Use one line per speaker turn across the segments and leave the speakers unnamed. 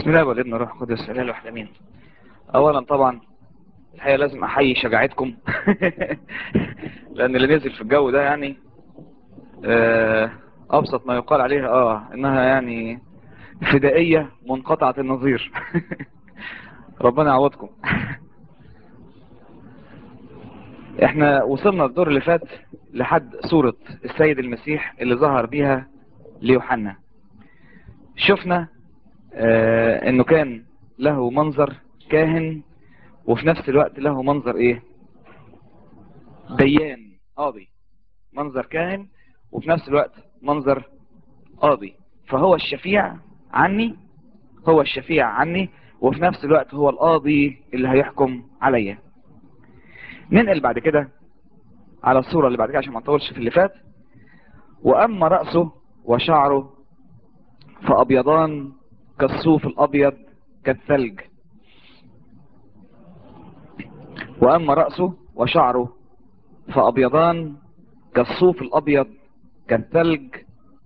بسم الله والابن والروح القدس الاله الواحد امين اولا طبعا الحقيقه لازم احيي شجاعتكم لان اللي نزل في الجو ده يعني آه، ابسط ما يقال عليها اه انها يعني فدائيه منقطعه النظير ربنا يعوضكم احنا وصلنا الدور اللي فات لحد صورة السيد المسيح اللي ظهر بيها ليوحنا شفنا آه انه كان له منظر كاهن وفي نفس الوقت له منظر ايه ديان قاضي منظر كاهن وفي نفس الوقت منظر قاضي فهو الشفيع عني هو الشفيع عني وفي نفس الوقت هو القاضي اللي هيحكم عليا ننقل بعد كده على الصورة اللي بعد كده عشان ما نطولش في اللي فات وأما رأسه وشعره فأبيضان كالصوف الأبيض كالثلج وأما رأسه وشعره فأبيضان كالصوف الأبيض كالثلج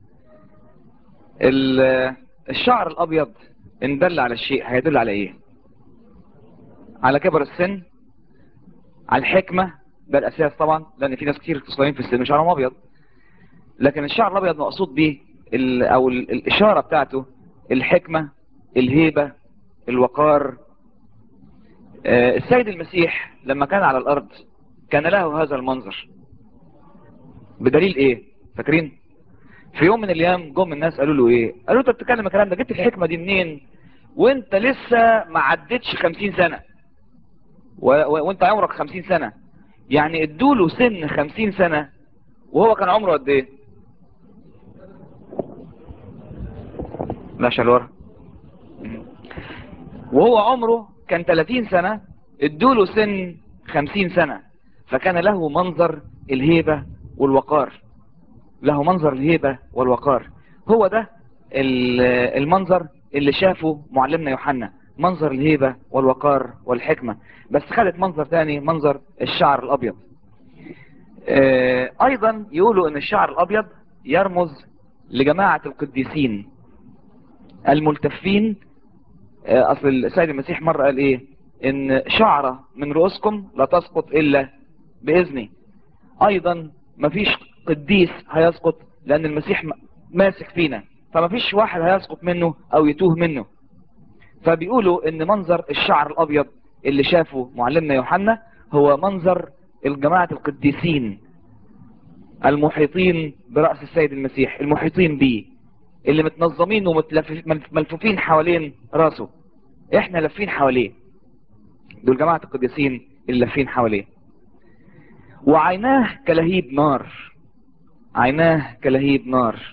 الشعر الأبيض إن دل على الشيء هيدل على إيه على كبر السن على الحكمة ده الأساس طبعا لأن في ناس كتير تصلين في السن شعرهم أبيض لكن الشعر الأبيض مقصود به أو الإشارة بتاعته الحكمة الهيبة الوقار آه السيد المسيح لما كان على الأرض كان له هذا المنظر بدليل إيه فاكرين في يوم من الأيام جم الناس قالوا له إيه قالوا أنت بتتكلم الكلام ده جبت الحكمة دي منين وانت لسه ما عدتش خمسين سنة و... و... وانت عمرك خمسين سنة يعني ادوله سن خمسين سنة وهو كان عمره قد ايه لا شلور وهو عمره كان 30 سنة ادوله سن 50 سنة فكان له منظر الهيبة والوقار له منظر الهيبة والوقار هو ده المنظر اللي شافه معلمنا يوحنا منظر الهيبة والوقار والحكمة بس خدت منظر تاني منظر الشعر الأبيض أيضا يقولوا أن الشعر الأبيض يرمز لجماعة القديسين الملتفين أصل السيد المسيح مرة قال إيه إن شعرة من رؤوسكم لا تسقط إلا بإذني أيضا مفيش قديس هيسقط لأن المسيح ماسك فينا فمفيش واحد هيسقط منه أو يتوه منه فبيقولوا ان منظر الشعر الابيض اللي شافه معلمنا يوحنا هو منظر الجماعة القديسين المحيطين برأس السيد المسيح المحيطين بيه اللي متنظمين وملفوفين حوالين راسه احنا لفين حواليه دول جماعة القديسين اللي لفين حواليه وعيناه كلهيب نار عيناه كلهيب نار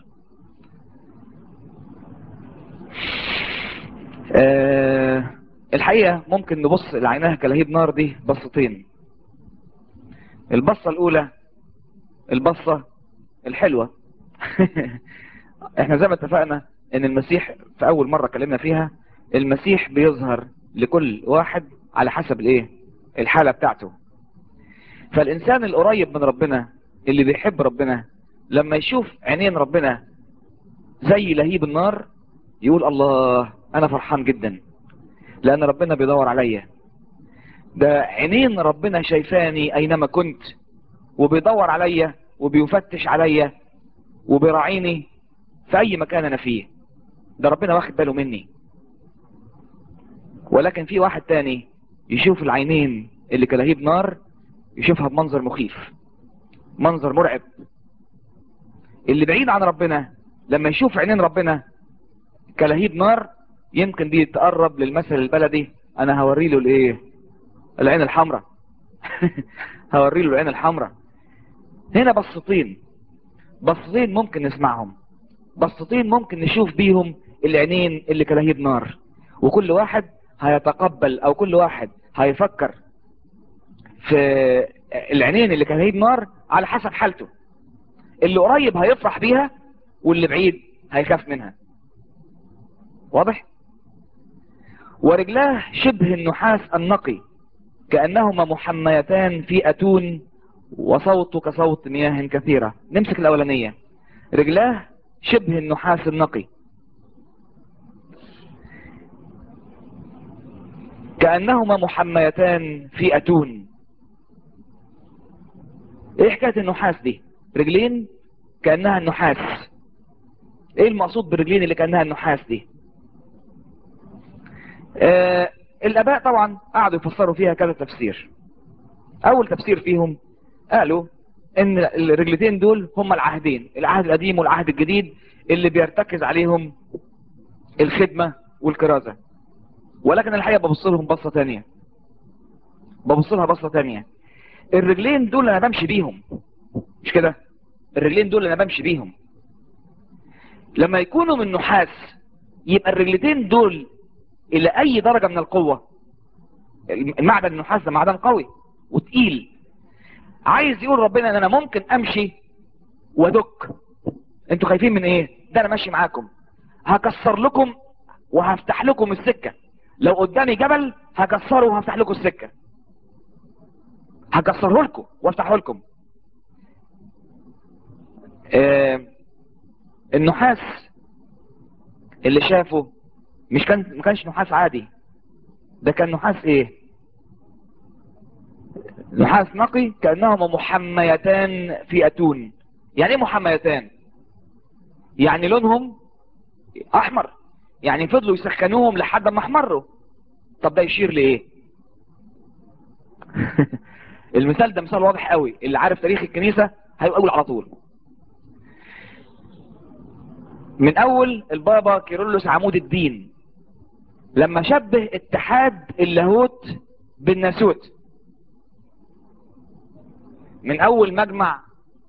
أه الحقيقة ممكن نبص لعينها كلهيب نار دي بصتين البصة الأولى البصة الحلوة احنا زي ما اتفقنا ان المسيح في أول مرة كلمنا فيها المسيح بيظهر لكل واحد على حسب الايه الحالة بتاعته فالإنسان القريب من ربنا اللي بيحب ربنا لما يشوف عينين ربنا زي لهيب النار يقول الله انا فرحان جدا لان ربنا بيدور عليا ده عينين ربنا شايفاني اينما كنت وبيدور عليا وبيفتش عليا وبيراعيني في اي مكان انا فيه ده ربنا واخد باله مني ولكن في واحد تاني يشوف العينين اللي كلهيب نار يشوفها بمنظر مخيف منظر مرعب اللي بعيد عن ربنا لما يشوف عينين ربنا كلهيب نار يمكن دي تقرب للمثل البلدي انا هوري له الايه العين الحمراء هوري له العين الحمراء هنا بسطين بسطين ممكن نسمعهم بسطين ممكن نشوف بيهم العينين اللي كلهيب نار وكل واحد هيتقبل او كل واحد هيفكر في العينين اللي كلهيب نار على حسب حالته اللي قريب هيفرح بيها واللي بعيد هيخاف منها واضح ورجلاه شبه النحاس النقي كأنهما محميتان في أتون وصوت كصوت مياه كثيرة نمسك الأولانية رجلاه شبه النحاس النقي كأنهما محميتان في أتون ايه حكاية النحاس دي رجلين كأنها النحاس ايه المقصود بالرجلين اللي كأنها النحاس دي آه الاباء طبعا قعدوا يفسروا فيها كذا تفسير اول تفسير فيهم قالوا ان الرجلتين دول هما العهدين العهد القديم والعهد الجديد اللي بيرتكز عليهم الخدمة والكرازة ولكن الحقيقة ببص لهم بصة تانية ببص لها بصة تانية الرجلين دول انا بمشي بيهم مش كده الرجلين دول انا بمشي بيهم لما يكونوا من نحاس يبقى الرجلتين دول الى اي درجة من القوة المعدن النحاس ده معدن قوي وتقيل عايز يقول ربنا ان انا ممكن امشي وادك انتوا خايفين من ايه ده انا ماشي معاكم هكسر لكم وهفتح لكم السكة لو قدامي جبل هكسره وهفتح لكم السكة هكسره لكم وافتحه لكم آه النحاس اللي شافه مش كان ما كانش نحاس عادي ده كان نحاس ايه نحاس نقي كأنهما محميتان في أتون يعني ايه محميتان يعني لونهم احمر يعني فضلوا يسخنوهم لحد ما احمروا طب ده يشير لايه المثال ده مثال واضح قوي اللي عارف تاريخ الكنيسة هيقول على طول من اول البابا كيرلس عمود الدين لما شبه اتحاد اللاهوت بالناسوت من اول مجمع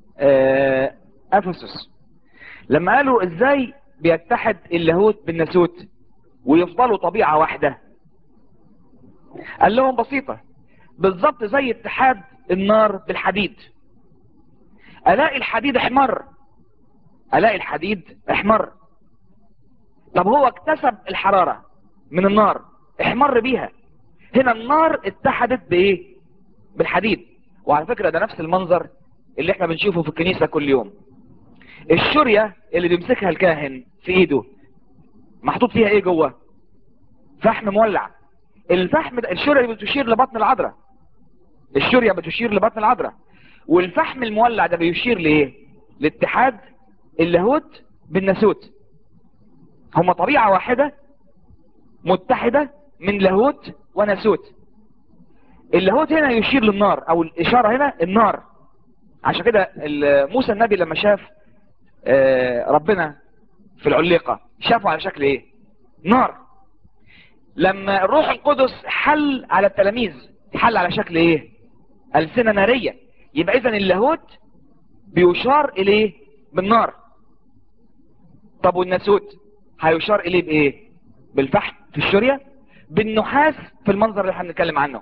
افسس لما قالوا ازاي بيتحد اللاهوت بالناسوت ويفضلوا طبيعة واحدة قال لهم بسيطة بالظبط زي اتحاد النار بالحديد الاقي الحديد احمر الاقي الحديد احمر طب هو اكتسب الحرارة من النار احمر بيها هنا النار اتحدت بايه بالحديد وعلى فكرة ده نفس المنظر اللي احنا بنشوفه في الكنيسة كل يوم الشرية اللي بيمسكها الكاهن في ايده محطوط فيها ايه جوه فحم مولع الفحم ده الشرية بتشير لبطن العذراء الشرية بتشير لبطن العذراء والفحم المولع ده بيشير لايه لاتحاد اللاهوت بالناسوت هما طبيعة واحدة متحدة من لاهوت وناسوت اللاهوت هنا يشير للنار او الاشارة هنا النار عشان كده موسى النبي لما شاف ربنا في العليقة شافه على شكل ايه نار لما الروح القدس حل على التلاميذ حل على شكل ايه ألسنة نارية يبقى اذا اللاهوت بيشار اليه بالنار طب والناسوت هيشار اليه بايه بالفحم في الشرية بالنحاس في المنظر اللي احنا بنتكلم عنه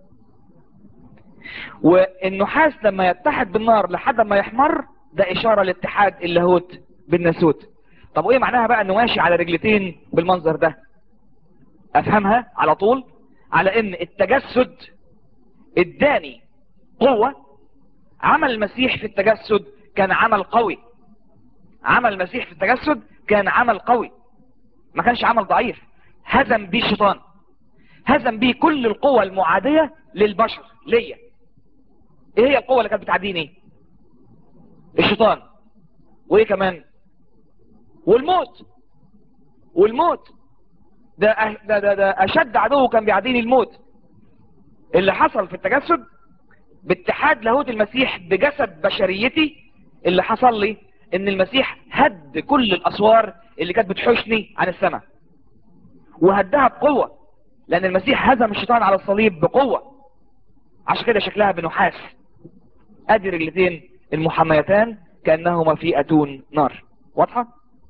والنحاس لما يتحد بالنار لحد ما يحمر ده اشارة لاتحاد اللاهوت بالناسوت طب وايه معناها بقى انه ماشي على رجلتين بالمنظر ده افهمها على طول على ان التجسد اداني قوة عمل المسيح في التجسد كان عمل قوي عمل المسيح في التجسد كان عمل قوي ما كانش عمل ضعيف هزم بيه الشيطان هزم بيه كل القوة المعادية للبشر ليا ايه هي القوة اللي كانت بتعديني الشيطان وايه كمان والموت والموت ده, ده, ده, ده اشد عدو كان بيعديني الموت اللي حصل في التجسد باتحاد لاهوت المسيح بجسد بشريتي اللي حصل لي ان المسيح هد كل الاسوار اللي كانت بتحوشني عن السماء وهدها بقوة لان المسيح هزم الشيطان على الصليب بقوة عشان كده شكلها بنحاس ادي رجلتين المحميتان كأنهما في اتون نار واضحة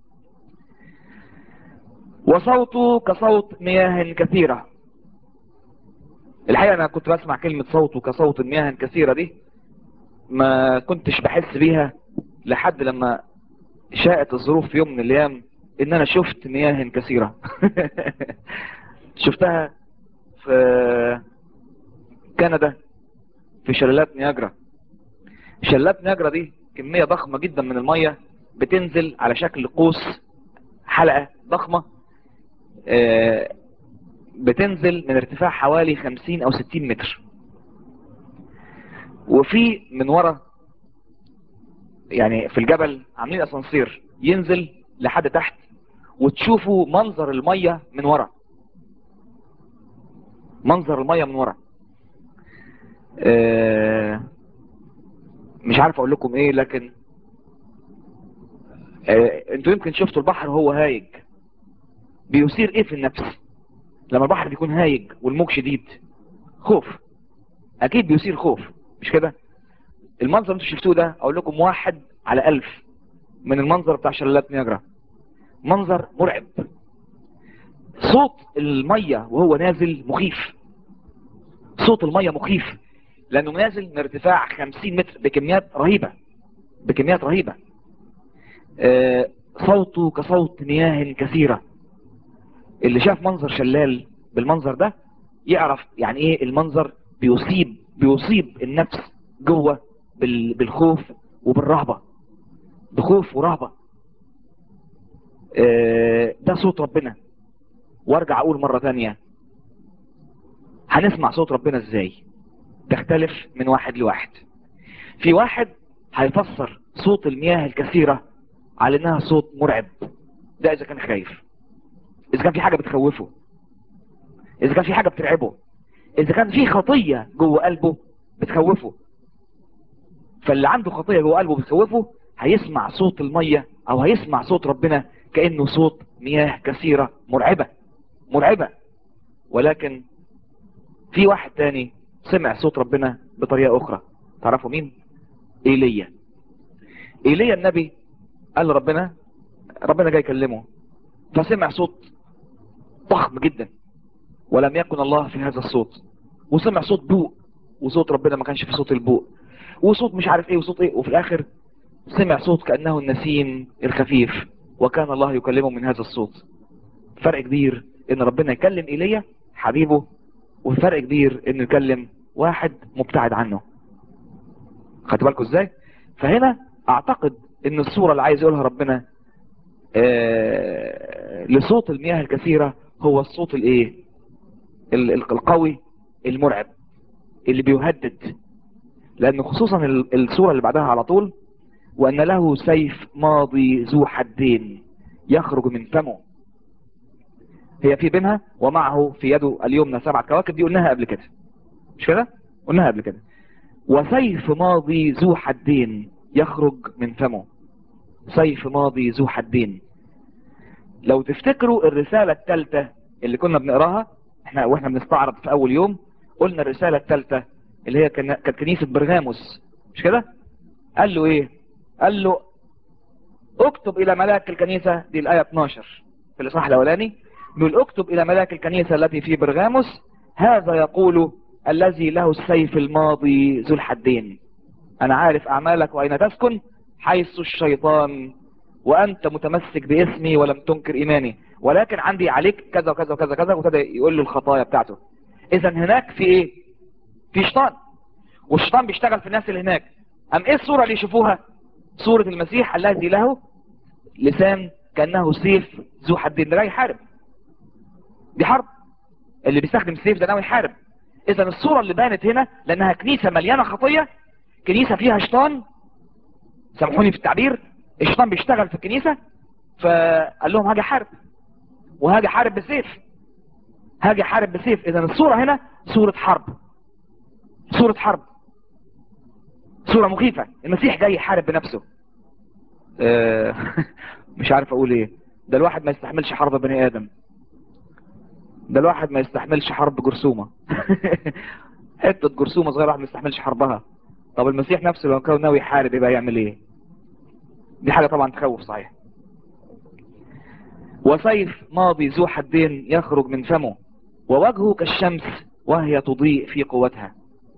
وصوته كصوت مياه كثيرة الحقيقة انا كنت بسمع كلمة صوته كصوت مياه كثيرة دي ما كنتش بحس بيها لحد لما شاءت الظروف في يوم من الايام ان انا شفت مياه كثيرة شفتها في كندا في شلالات نياجرا شلالات نياجرا دي كمية ضخمة جدا من المية بتنزل على شكل قوس حلقة ضخمة بتنزل من ارتفاع حوالي 50 او 60 متر وفي من ورا يعني في الجبل عاملين اسانسير ينزل لحد تحت وتشوفوا منظر المية من ورا منظر المية من ورا آه مش عارف اقول لكم ايه لكن آه انتوا يمكن شفتوا البحر وهو هايج بيثير ايه في النفس لما البحر بيكون هايج والموج شديد خوف اكيد بيثير خوف مش كده المنظر انتوا شفتوه ده اقول لكم واحد على الف من المنظر بتاع شلالات نياجرا منظر مرعب صوت المية وهو نازل مخيف صوت المية مخيف لانه نازل من ارتفاع 50 متر بكميات رهيبة بكميات رهيبة آه صوته كصوت مياه كثيرة اللي شاف منظر شلال بالمنظر ده يعرف يعني ايه المنظر بيصيب بيصيب النفس جوه بالخوف وبالرهبة بخوف ورهبة آه ده صوت ربنا وارجع اقول مرة تانية هنسمع صوت ربنا ازاي تختلف من واحد لواحد في واحد هيفسر صوت المياه الكثيرة على انها صوت مرعب ده اذا كان خايف اذا كان في حاجة بتخوفه اذا كان في حاجة بترعبه اذا كان في خطية جوه قلبه بتخوفه فاللي عنده خطية جوه قلبه بتخوفه هيسمع صوت المية او هيسمع صوت ربنا كأنه صوت مياه كثيرة مرعبة مرعبة ولكن في واحد تاني سمع صوت ربنا بطريقة اخرى تعرفوا مين ايليا ايليا النبي قال ربنا ربنا جاي يكلمه فسمع صوت ضخم جدا ولم يكن الله في هذا الصوت وسمع صوت بوق وصوت ربنا ما كانش في صوت البوق وصوت مش عارف ايه وصوت ايه وفي الاخر سمع صوت كأنه النسيم الخفيف وكان الله يكلمه من هذا الصوت فرق كبير ان ربنا يكلم ايليا حبيبه وفرق كبير انه يكلم واحد مبتعد عنه خدتوا بالكم ازاي فهنا اعتقد ان الصورة اللي عايز يقولها ربنا آه لصوت المياه الكثيرة هو الصوت الايه القوي المرعب اللي بيهدد لانه خصوصا الصورة اللي بعدها على طول وان له سيف ماضي ذو حدين يخرج من فمه هي في بينها ومعه في يده اليمنى سبعة كواكب دي قلناها قبل كده مش كده قلناها قبل كده وسيف ماضي ذو حدين يخرج من فمه سيف ماضي ذو حدين لو تفتكروا الرسالة الثالثة اللي كنا بنقراها احنا واحنا بنستعرض في اول يوم قلنا الرسالة الثالثة اللي هي كانت كنيسة برغاموس مش كده قال له ايه قال له اكتب الى ملاك الكنيسة دي الاية 12 في الاصحاح الاولاني بيقول اكتب الى ملاك الكنيسة التي في برغاموس هذا يقول الذي له السيف الماضي ذو الحدين انا عارف اعمالك واين تسكن حيث الشيطان وانت متمسك باسمي ولم تنكر ايماني ولكن عندي عليك كذا وكذا وكذا كذا وابتدى يقول له الخطايا بتاعته اذا هناك في ايه في شيطان والشيطان بيشتغل في الناس اللي هناك ام ايه الصورة اللي يشوفوها صورة المسيح الذي له لسان كأنه سيف ذو حدين ده جاي يحارب دي حرب اللي بيستخدم السيف ده ناوي يحارب اذا الصورة اللي بانت هنا لانها كنيسة مليانة خطية كنيسة فيها شيطان سامحوني في التعبير الشيطان بيشتغل في الكنيسة فقال لهم هاجي احارب وهاجي احارب بالسيف هاجي احارب بالسيف اذا الصورة هنا صورة حرب صورة حرب صورة مخيفة المسيح جاي يحارب بنفسه اه مش عارف اقول ايه ده الواحد ما يستحملش حرب بني ادم ده الواحد ما يستحملش حرب جرثومة حتة جرثومة صغيرة واحد ما يستحملش حربها طب المسيح نفسه لو كان ناوي يحارب يبقى يعمل ايه دي حاجة طبعا تخوف صحيح وسيف ماضي ذو حدين يخرج من فمه ووجهه كالشمس وهي تضيء في قوتها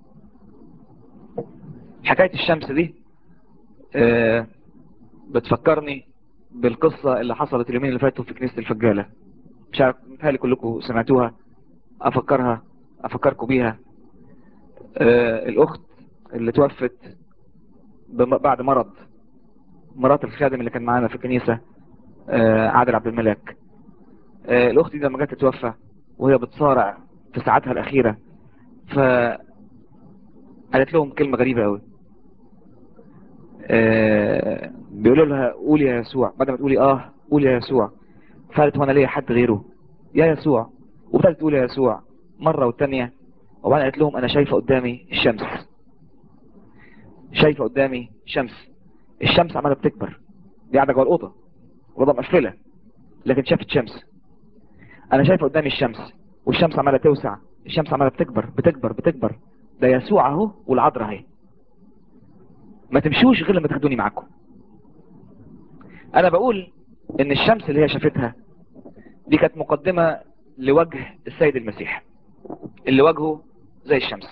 حكاية الشمس دي آه بتفكرني بالقصة اللي حصلت اليومين اللي فاتوا في كنيسة الفجالة مش عارف متهيألي كلكم سمعتوها افكرها افكركم بيها آه الاخت اللي توفت بعد مرض مرات الخادم اللي كان معانا في الكنيسة آه عادل عبد الملاك آه الاخت دي لما جت تتوفى وهي بتصارع في ساعاتها الأخيرة ف قالت لهم كلمة غريبة قوي آه بيقولوا لها قولي يا يسوع بعد ما تقولي اه قولي يا يسوع فقالت وانا ليا حد غيره يا يسوع وبدأت تقول يا يسوع مرة والتانية وبعدين قالت لهم انا شايفة قدامي الشمس شايفة قدامي شمس الشمس عمالة بتكبر دي قاعدة جوه الأوضة الأوضة مقفلة لكن شافت شمس انا شايفة قدامي الشمس والشمس عمالة توسع الشمس عمالة بتكبر بتكبر بتكبر ده يسوع اهو والعذراء اهي ما تمشوش غير لما تاخدوني معاكم انا بقول ان الشمس اللي هي شافتها دي كانت مقدمة لوجه السيد المسيح اللي وجهه زي الشمس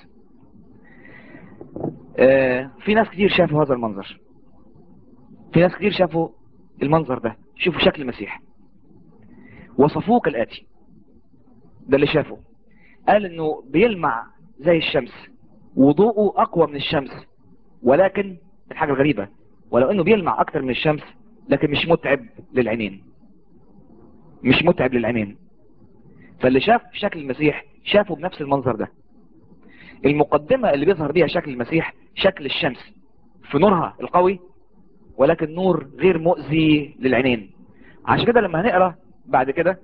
آه في ناس كتير شافوا هذا المنظر في ناس كتير شافوا المنظر ده شوفوا شكل المسيح وصفوه كالآتي ده اللي شافه قال انه بيلمع زي الشمس وضوءه اقوى من الشمس ولكن الحاجة الغريبة ولو انه بيلمع اكتر من الشمس لكن مش متعب للعينين مش متعب للعينين فاللي شاف شكل المسيح شافه بنفس المنظر ده المقدمة اللي بيظهر بيها شكل المسيح شكل الشمس في نورها القوي ولكن نور غير مؤذي للعينين عشان كده لما هنقرأ بعد كده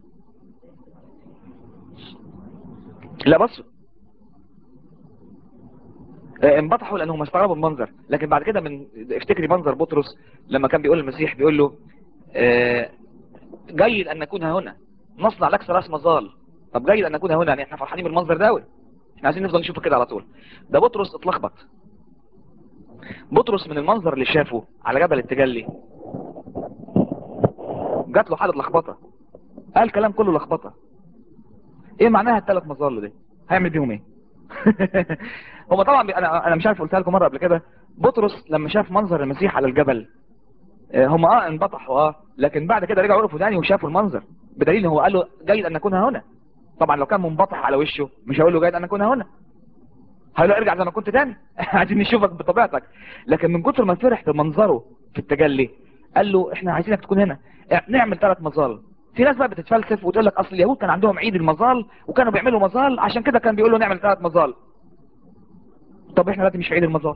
لا بصوا انبطحوا لانهم استغربوا المنظر لكن بعد كده من افتكري منظر بطرس لما كان بيقول المسيح بيقول له اه جيد ان نكون هنا نصنع لك ثلاث مظال طب جيد ان نكون هنا يعني احنا فرحانين بالمنظر ده قوي احنا عايزين نفضل نشوفه كده على طول ده بطرس اتلخبط بطرس من المنظر اللي شافه على جبل التجلي جات له حاله لخبطه قال كلام كله لخبطه ايه معناها الثلاث مظال دي هيعمل بيهم ايه هو طبعا انا انا مش عارف قلتها لكم مره قبل كده بطرس لما شاف منظر المسيح على الجبل هم اه انبطحوا اه لكن بعد كده رجعوا وقفوا تاني وشافوا المنظر بدليل هو قال له جيد ان نكون هنا طبعا لو كان منبطح على وشه مش هيقول له جيد ان نكون هنا هيقول له ارجع زي ما كنت تاني عايزين نشوفك بطبيعتك لكن من كتر ما فرح بمنظره في التجلي قال له احنا عايزينك تكون هنا نعمل ثلاث مظال في ناس بقى بتتفلسف وتقول لك اصل اليهود كان عندهم عيد المظال وكانوا بيعملوا مظال عشان كده كان بيقولوا نعمل ثلاث مظال طب احنا دلوقتي مش في عيد المظال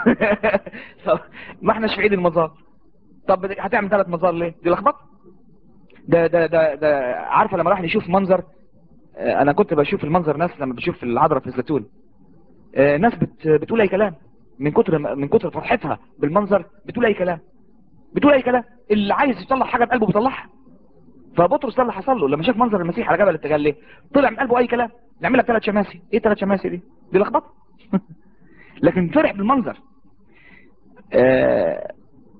ما احناش في عيد المظال طب هتعمل ثلاث مظال ليه دي لخبطه ده ده ده ده عارفه لما راح نشوف منظر انا كنت بشوف المنظر ناس لما بشوف العذراء في الزيتون ناس بت بتقول اي كلام من كتر من كتر فرحتها بالمنظر بتقول اي كلام بتقول اي كلام اللي عايز يطلع حاجه بقلبه بيطلعها فبطرس ده اللي حصل له لما شاف منظر المسيح على جبل التجلي طلع من قلبه اي كلام نعمل لك ثلاث شماسي ايه ثلاث شماسي دي دي لخبطه لكن فرح بالمنظر آه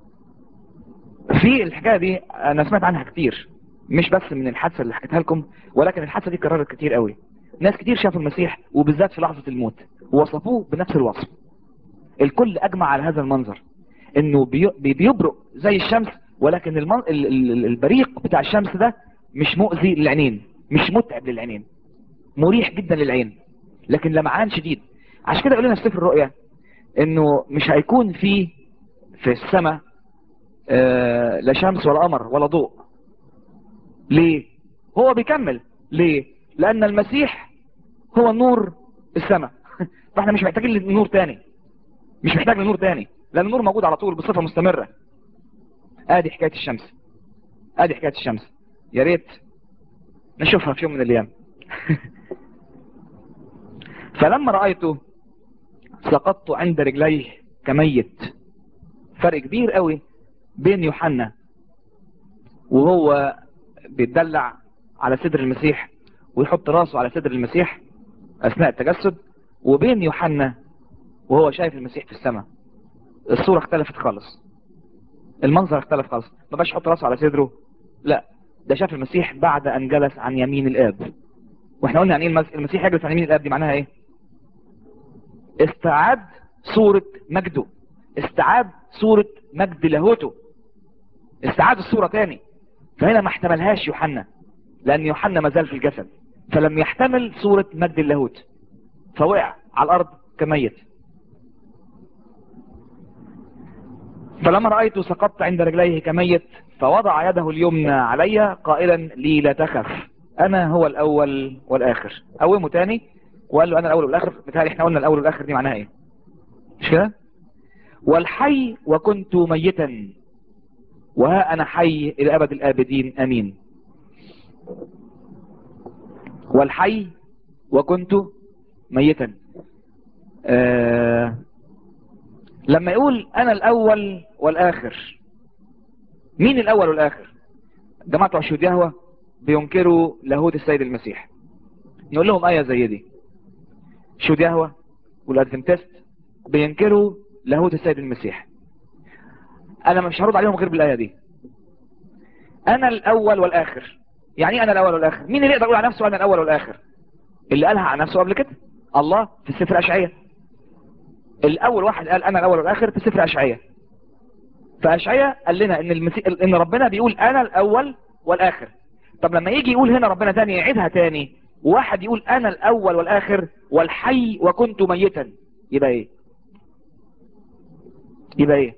في الحكايه دي انا سمعت عنها كتير مش بس من الحادثه اللي حكيتها لكم ولكن الحادثه دي اتكررت كتير قوي ناس كتير شافوا المسيح وبالذات في لحظه الموت ووصفوه بنفس الوصف الكل اجمع على هذا المنظر انه بيبرق زي الشمس ولكن المن... البريق بتاع الشمس ده مش مؤذي للعينين مش متعب للعينين مريح جدا للعين لكن لمعان شديد عشان كده قلنا في سفر الرؤيا انه مش هيكون في في السماء آه لا شمس ولا قمر ولا ضوء ليه هو بيكمل ليه لان المسيح هو نور السماء فاحنا مش محتاجين لنور تاني مش محتاج لنور تاني لان النور موجود على طول بصفة مستمرة ادي حكاية الشمس ادي حكاية الشمس يا ريت نشوفها في يوم من الايام فلما رأيته سقطت عند رجليه كميت فرق كبير قوي بين يوحنا وهو بيتدلع على صدر المسيح ويحط راسه على صدر المسيح اثناء التجسد وبين يوحنا وهو شايف المسيح في السماء الصورة اختلفت خالص المنظر اختلف خالص ما بقاش يحط راسه على صدره لا ده شاف المسيح بعد ان جلس عن يمين الاب واحنا قلنا يعني ايه المسيح يجلس عن يمين الاب دي معناها ايه استعاد صورة مجده استعاد صورة مجد لاهوته استعاد الصورة تاني فهنا ما احتملهاش يوحنا لان يوحنا ما زال في الجسد فلم يحتمل صورة مجد اللاهوت فوقع على الارض كميت فلما رأيته سقطت عند رجليه كميت فوضع يده اليمنى علي قائلا لي لا تخف انا هو الاول والاخر قومه تاني وقال له انا الاول والاخر بتهيألي احنا قلنا الاول والاخر دي معناها ايه مش كده والحي وكنت ميتا وها انا حي الى ابد الابدين امين والحي وكنت ميتا آه لما يقول انا الاول والاخر مين الاول والاخر جماعة عشود يهوى بينكروا لاهوت السيد المسيح نقول لهم ايه زي دي شهود يهوى والادفنتست بينكروا لاهوت السيد المسيح انا مش هرد عليهم غير بالايه دي انا الاول والاخر يعني ايه انا الاول والاخر مين اللي يقدر يقول على نفسه انا الاول والاخر اللي قالها عن نفسه قبل كده الله في السفر اشعياء الاول واحد قال انا الاول والاخر في سفر اشعياء فاشعياء قال لنا ان المسيح ان ربنا بيقول انا الاول والاخر طب لما يجي يقول هنا ربنا تاني يعيدها تاني واحد يقول انا الاول والاخر والحي وكنت ميتا يبقى ايه يبقى ايه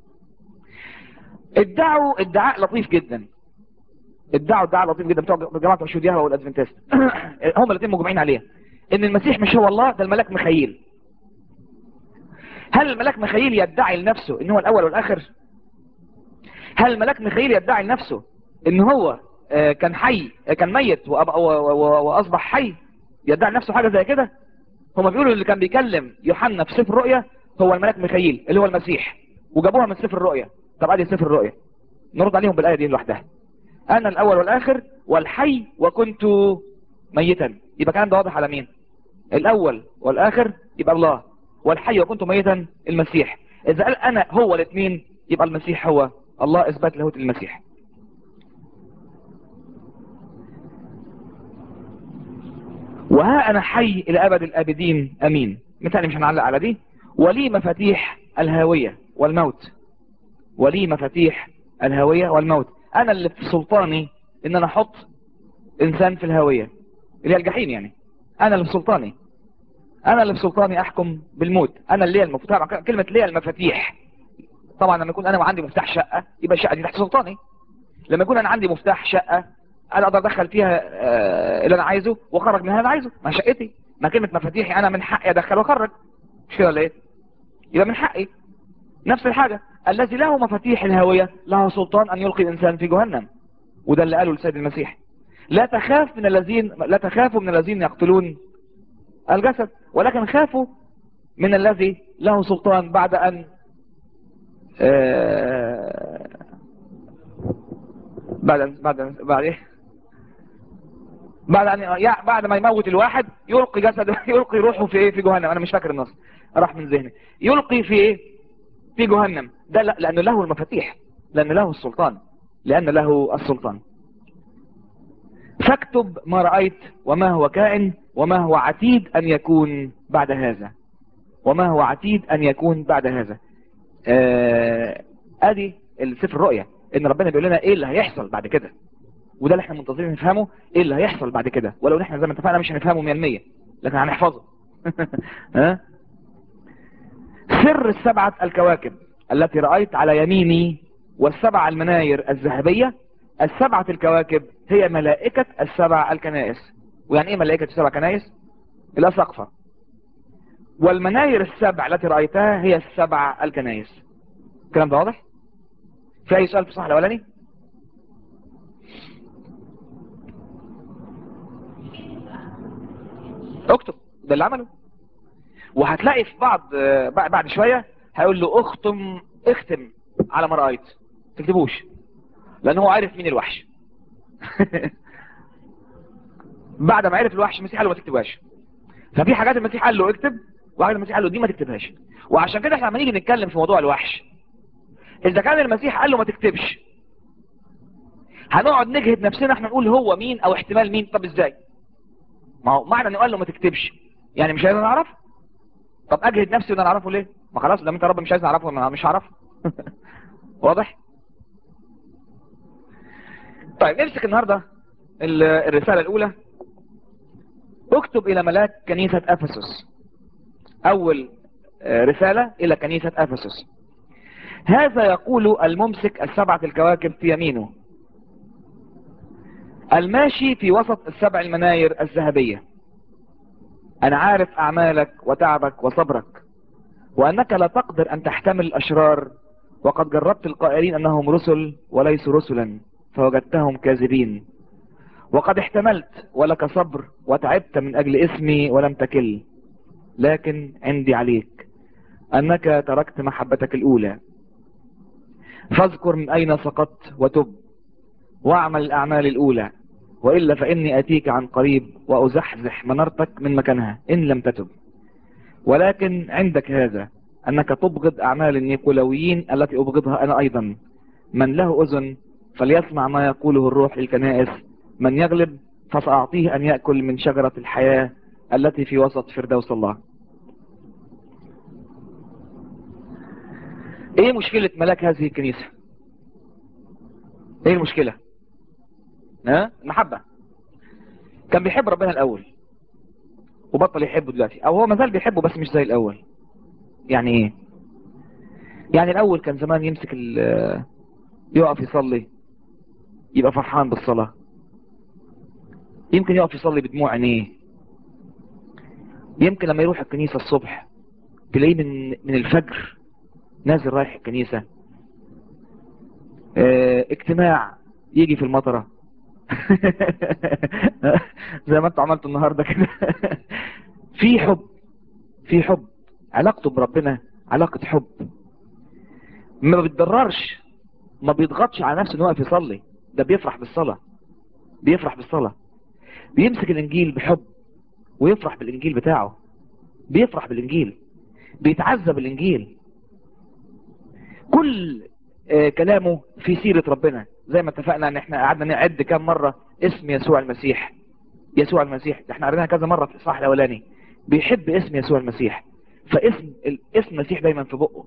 ادعوا ادعاء لطيف جدا ادعوا ادعاء لطيف جدا بتوع جماعه عشود يهوى والادفنتست هم الاثنين مجمعين عليها ان المسيح مش هو الله ده الملاك مخيل هل الملاك مخيل يدعي لنفسه ان هو الاول والاخر هل الملاك مخيل يدعي لنفسه ان هو آه، كان حي آه، كان ميت وأب- و- و- واصبح حي يدعي لنفسه حاجه زي كده هما بيقولوا اللي كان بيكلم يوحنا في سفر الرؤيا هو الملاك ميخائيل اللي هو المسيح وجابوها من سفر الرؤيا طب ادي سفر الرؤيا نرد عليهم بالايه دي لوحدها انا الاول والاخر والحي وكنت ميتا يبقى الكلام ده واضح على مين الاول والاخر يبقى الله والحي وكنت ميتا المسيح اذا قال انا هو الاثنين يبقى المسيح هو الله اثبات لاهوت المسيح وها انا حي الى ابد الابدين امين مثالي مش هنعلق على دي ولي مفاتيح الهاوية والموت ولي مفاتيح الهاوية والموت انا اللي في سلطاني ان انا احط انسان في الهاوية اللي هي الجحيم يعني انا اللي في سلطاني انا اللي في سلطاني احكم بالموت انا اللي ليا المفتاح كلمة ليا المفاتيح طبعا لما يكون انا وعندي مفتاح شقة يبقى الشقة دي تحت سلطاني لما يكون انا عندي مفتاح شقة انا اقدر ادخل فيها آه، اللي انا عايزه واخرج منها اللي انا عايزه ما شقتي ما كلمة مفاتيحي انا من حقي ادخل واخرج مش كده ولا ايه يبقى من حقي نفس الحاجة الذي له مفاتيح الهاوية له سلطان ان يلقي الانسان في جهنم وده اللي قاله السيد المسيح لا تخاف من الذين لا تخافوا من الذين يقتلون الجسد ولكن خافوا من الذي له سلطان بعد ان آه، بعد أن بعد أن بعد ايه بعد ان يع- بعد ما يموت الواحد يلقي جسده يلقي روحه في ايه في جهنم انا مش فاكر النص راح من ذهني يلقي في ايه في جهنم ده لا لانه له المفاتيح لان له السلطان لان له السلطان فاكتب ما رأيت وما هو كائن وما هو عتيد ان يكون بعد هذا وما هو عتيد ان يكون بعد هذا آه، ادي السفر الرؤيا ان ربنا بيقول لنا ايه اللي هيحصل بعد كده وده اللي احنا منتظرين نفهمه ايه اللي هيحصل بعد كده ولو احنا زي ما اتفقنا مش هنفهمه 100% لكن هنحفظه ها سر السبعة الكواكب التي رأيت على يميني والسبع المناير الذهبية السبعة الكواكب هي ملائكة السبع الكنائس ويعني ايه ملائكة السبع كنائس الأسقفة والمناير السبع التي رأيتها هي السبع الكنائس الكلام ده واضح في اي سؤال في الصح الاولاني اكتب ده اللي عمله وهتلاقي في بعض آه، بعد بعد شوية هيقول له اختم اختم على ما رأيت تكتبوش لان هو عارف مين الوحش بعد ما عرف الوحش المسيح قال له ما تكتبهاش ففي حاجات المسيح قال له اكتب وحاجات المسيح قال له دي ما تكتبهاش وعشان كده احنا لما نيجي نتكلم في موضوع الوحش اذا كان المسيح قال له ما تكتبش هنقعد نجهد نفسنا احنا نقول هو مين او احتمال مين طب ازاي ما هو معنى انه قال له ما تكتبش يعني مش عايز نعرف طب اجهد نفسي ان انا اعرفه ليه ما خلاص لما انت يا رب مش عايز نعرفه انا مش هعرفه واضح طيب نمسك النهارده ال- الرسالة الاولى اكتب الى ملاك كنيسة افسس اول آه، رسالة الى كنيسة افسس هذا يقول الممسك السبعة الكواكب في يمينه الماشي في وسط السبع المناير الذهبية انا عارف اعمالك وتعبك وصبرك وانك لا تقدر ان تحتمل الاشرار وقد جربت القائلين انهم رسل وليسوا رسلا فوجدتهم كاذبين وقد احتملت ولك صبر وتعبت من اجل اسمي ولم تكل لكن عندي عليك انك تركت محبتك الاولى فاذكر من اين سقطت وتب واعمل الاعمال الاولى وإلا فإني أتيك عن قريب وأزحزح منارتك من مكانها إن لم تتب ولكن عندك هذا أنك تبغض أعمال النيقولويين التي أبغضها أنا أيضا من له أذن فليسمع ما يقوله الروح للكنائس من يغلب فسأعطيه أن يأكل من شجرة الحياة التي في وسط فردوس الله ايه مشكلة ملاك هذه الكنيسة ايه المشكلة ها محبة كان بيحب ربنا الاول وبطل يحبه دلوقتي او هو مازال بيحبه بس مش زي الاول يعني ايه يعني الاول كان زمان يمسك يقف يصلي يبقى فرحان بالصلاة يمكن يقف يصلي بدموع عينيه يمكن لما يروح الكنيسة الصبح تلاقيه من من الفجر نازل رايح الكنيسة اه اجتماع يجي في المطرة زي ما انتوا عملتوا النهاردة كده في حب في حب علاقته بربنا علاقة حب ما بيتضررش ما بيضغطش على نفسه انه واقف يصلي ده بيفرح بالصلاة بيفرح بالصلاة بيمسك الانجيل بحب ويفرح بالانجيل بتاعه بيفرح بالانجيل بيتعذب بالانجيل كل آه كلامه في سيرة ربنا زي ما اتفقنا ان احنا قعدنا نعد كام مرة اسم يسوع المسيح يسوع المسيح احنا قريناها كذا مرة في الاصحاح الاولاني بيحب اسم يسوع المسيح فاسم اسم المسيح دايما في بقه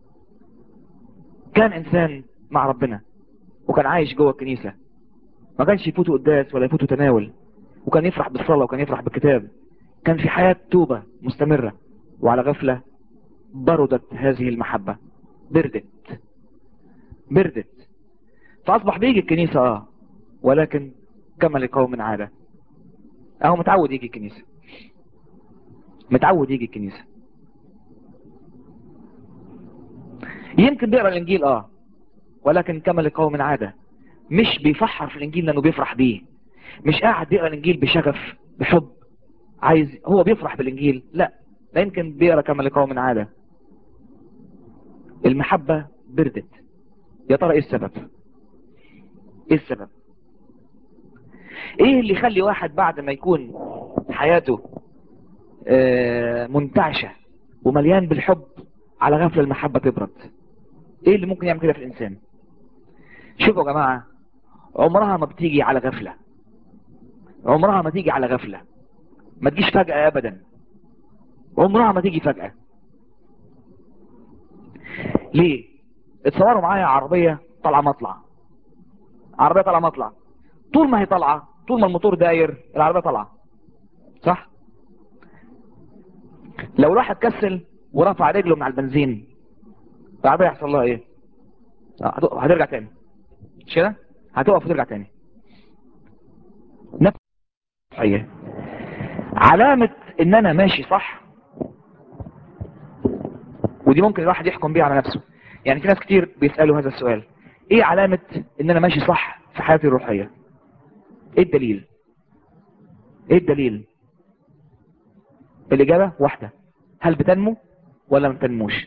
كان انسان مع ربنا وكان عايش جوه الكنيسة ما كانش يفوته قداس ولا يفوته تناول وكان يفرح بالصلاة وكان يفرح بالكتاب كان في حياة توبة مستمرة وعلى غفلة بردت هذه المحبة بردت بردت فأصبح بيجي الكنيسة اه ولكن كما لقوم عادة اهو متعود يجي الكنيسة متعود يجي الكنيسة يمكن بيقرأ الانجيل اه ولكن كما لقوم عادة مش بيفحر في الانجيل لانه بيفرح بيه مش قاعد بيقرأ الانجيل بشغف بحب عايز هو بيفرح بالانجيل لا لا يمكن بيقرأ كما لقوم عادة المحبة بردت يا ترى ايه السبب ايه السبب ايه اللي يخلي واحد بعد ما يكون حياته آه منتعشة ومليان بالحب على غفلة المحبة تبرد ايه اللي ممكن يعمل كده في الانسان شوفوا يا جماعة عمرها ما بتيجي على غفلة عمرها ما تيجي على غفلة ما تجيش فجأة ابدا عمرها ما تيجي فجأة ليه اتصوروا معايا عربية طالعة مطلع عربية طالعة مطلع طول ما هي طالعة طول ما الموتور داير العربية طالعة صح لو راح اتكسل ورفع رجله من على البنزين العربية يحصل لها ايه هترجع تاني مش كده هتقف وترجع تاني نفس صحيح علامة ان انا ماشي صح ودي ممكن الواحد يحكم بيها على نفسه يعني في ناس كتير بيسألوا هذا السؤال ايه علامة ان انا ماشي صح في حياتي الروحية ايه الدليل ايه الدليل الاجابة واحدة هل بتنمو ولا ما بتنموش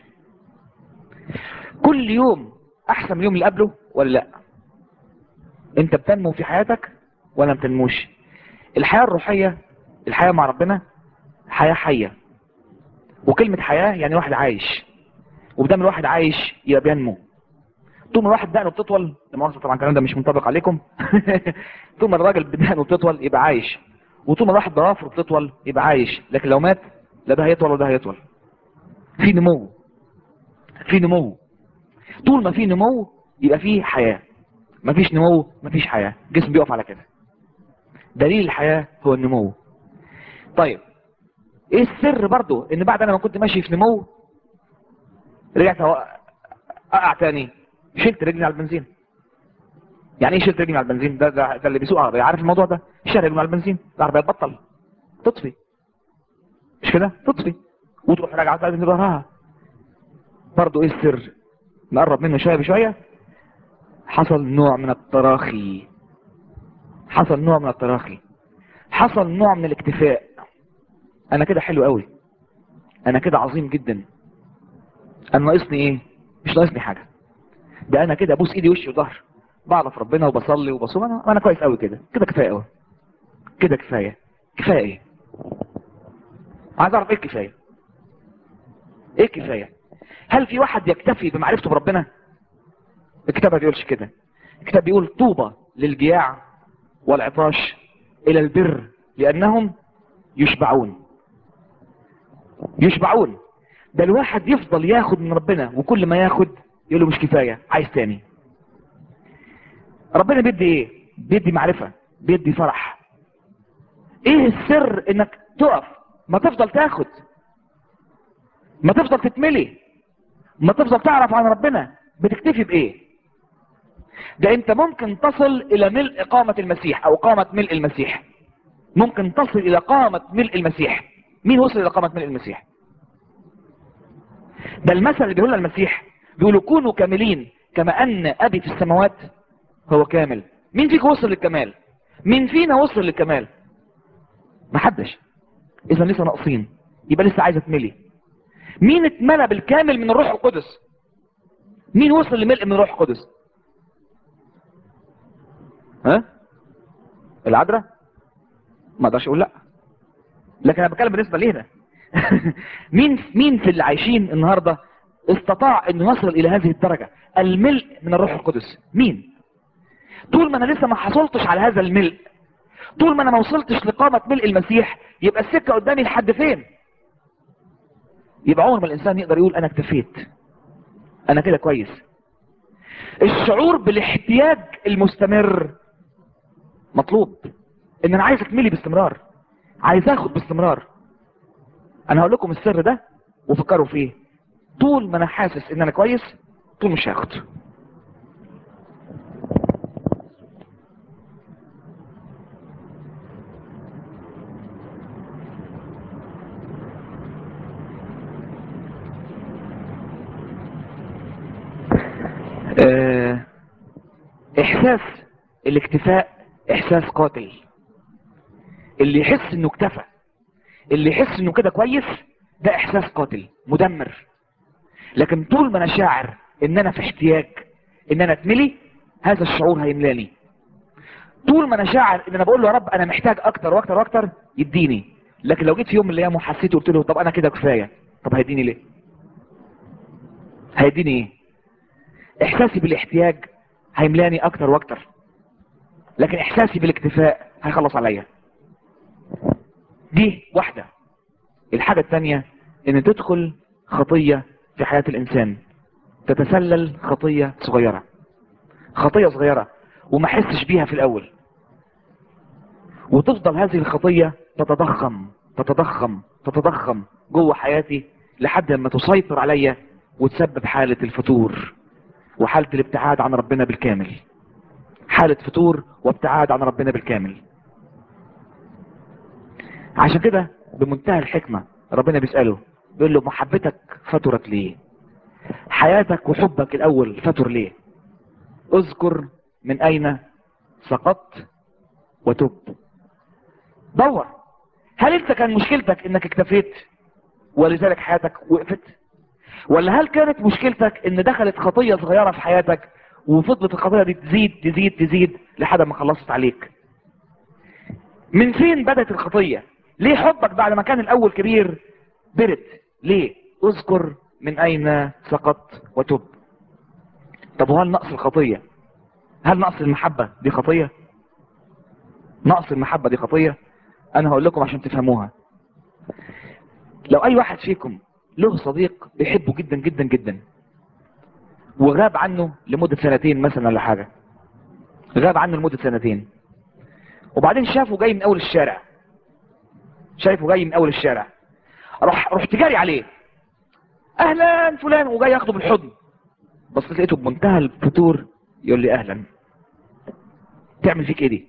كل يوم احسن من اليوم اللي قبله ولا لا انت بتنمو في حياتك ولا ما بتنموش الحياة الروحية الحياة مع ربنا حياة حية وكلمة حياة يعني واحد عايش وبدام الواحد عايش يبقى بينمو طول ما الواحد دقنه بتطول لمؤاخذة طبعا الكلام ده مش منطبق عليكم طول ما الراجل بدقنه بتطول يبقى عايش وطول ما الواحد ضوافره بتطول يبقى عايش لكن لو مات لا ده هيطول ولا ده هيطول في نمو في نمو طول ما في نمو يبقى في حياة مفيش نمو مفيش حياة جسم بيقف على كده دليل الحياة هو النمو طيب ايه السر برضو ان بعد انا ما كنت ماشي في نمو رجعت اقع تاني شلت رجلي على البنزين يعني ايه شلت رجلي مع البنزين ده, ده, ده اللي بيسوق عربيه عارف الموضوع ده شال رجله مع البنزين العربيه تبطل تطفي مش كده تطفي وتروح راجعه تاني ظهرها برضه ايه السر نقرب منه شويه بشويه حصل نوع من التراخي حصل نوع من التراخي حصل نوع من الاكتفاء انا كده حلو قوي انا كده عظيم جدا انا ناقصني ايه مش ناقصني حاجه ده انا كده ابوس ايدي وشي وظهر بعرف ربنا وبصلي وبصوم انا انا كويس قوي كده كده كفايه قوي كده كفايه كفايه ايه عايز اعرف ايه الكفايه ايه الكفايه هل في واحد يكتفي بمعرفته بربنا الكتاب ما بيقولش كده الكتاب بيقول طوبى للجياع والعطاش الى البر لانهم يشبعون يشبعون ده الواحد يفضل ياخد من ربنا وكل ما ياخد يقول له مش كفايه عايز تاني ربنا بيدي ايه بيدي معرفه بيدي فرح ايه السر انك تقف ما تفضل تاخد ما تفضل تتملي ما تفضل تعرف عن ربنا بتكتفي بايه ده انت ممكن تصل الى ملء قامة المسيح او قامة ملء المسيح ممكن تصل الى قامة ملء المسيح مين وصل الى قامة ملء المسيح ده المثل اللي بيقولنا المسيح بيقولوا كونوا كاملين كما ان ابي في السماوات هو كامل مين فيك وصل للكمال مين فينا وصل للكمال محدش اذا لسه ناقصين يبقى لسه عايز اتملي مين اتملى بالكامل من الروح القدس مين وصل لملء من الروح القدس ها العذراء ما اقدرش اقول لا لكن انا بتكلم بالنسبه لينا مين مين في اللي عايشين النهارده استطاع انه يصل الى هذه الدرجه الملء من الروح القدس مين طول ما انا لسه ما حصلتش على هذا الملء طول ما انا ما وصلتش لقامه ملء المسيح يبقى السكه قدامي لحد فين يبقى عمر ما الانسان يقدر يقول انا اكتفيت انا كده كويس الشعور بالاحتياج المستمر مطلوب ان انا عايز اتملي باستمرار عايز اخد باستمرار انا هقول لكم السر ده وفكروا فيه طول ما انا حاسس ان انا كويس طول مش هاخد آه، احساس الاكتفاء احساس قاتل اللي يحس انه اكتفى اللي يحس انه كده كويس ده احساس قاتل مدمر لكن طول ما انا شاعر ان انا في احتياج ان انا اتملي هذا الشعور هيملاني طول ما انا شاعر ان انا بقول له يا رب انا محتاج اكتر واكتر واكتر يديني لكن لو جيت في يوم من الايام وحسيت وقلت له طب انا كده كفايه طب هيديني ليه هيديني ايه احساسي بالاحتياج هيملاني اكتر واكتر لكن احساسي بالاكتفاء هيخلص عليا دي واحدة الحاجة الثانية ان تدخل خطية في حياة الانسان تتسلل خطية صغيرة خطية صغيرة وما حسش بيها في الاول وتفضل هذه الخطية تتضخم تتضخم تتضخم جوه حياتي لحد ما تسيطر عليا وتسبب حالة الفتور وحالة الابتعاد عن ربنا بالكامل حالة فتور وابتعاد عن ربنا بالكامل عشان كده بمنتهى الحكمة ربنا بيسأله بيقول له محبتك فترت ليه حياتك وحبك الاول فتر ليه اذكر من اين سقطت وتب دور هل انت كان مشكلتك انك اكتفيت ولذلك حياتك وقفت ولا هل كانت مشكلتك ان دخلت خطية صغيرة في حياتك وفضلت الخطية دي تزيد تزيد تزيد لحد ما خلصت عليك من فين بدأت الخطية ليه حبك بعد ما كان الاول كبير برد ليه اذكر من اين سقطت وتب طب وهل نقص الخطية هل نقص المحبة دي خطية نقص المحبة دي خطية انا هقول لكم عشان تفهموها لو اي واحد فيكم له صديق بيحبه جدا جدا جدا وغاب عنه لمدة سنتين مثلا ولا حاجة غاب عنه لمدة سنتين وبعدين شافه جاي من اول الشارع شايفه جاي من اول الشارع راح رحت جاري عليه اهلا فلان وجاي ياخده بالحضن بس لقيته بمنتهى الفتور يقول لي اهلا تعمل فيك ايه دي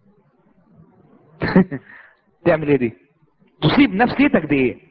تعمل ايه دي تصيب نفسيتك دي ايه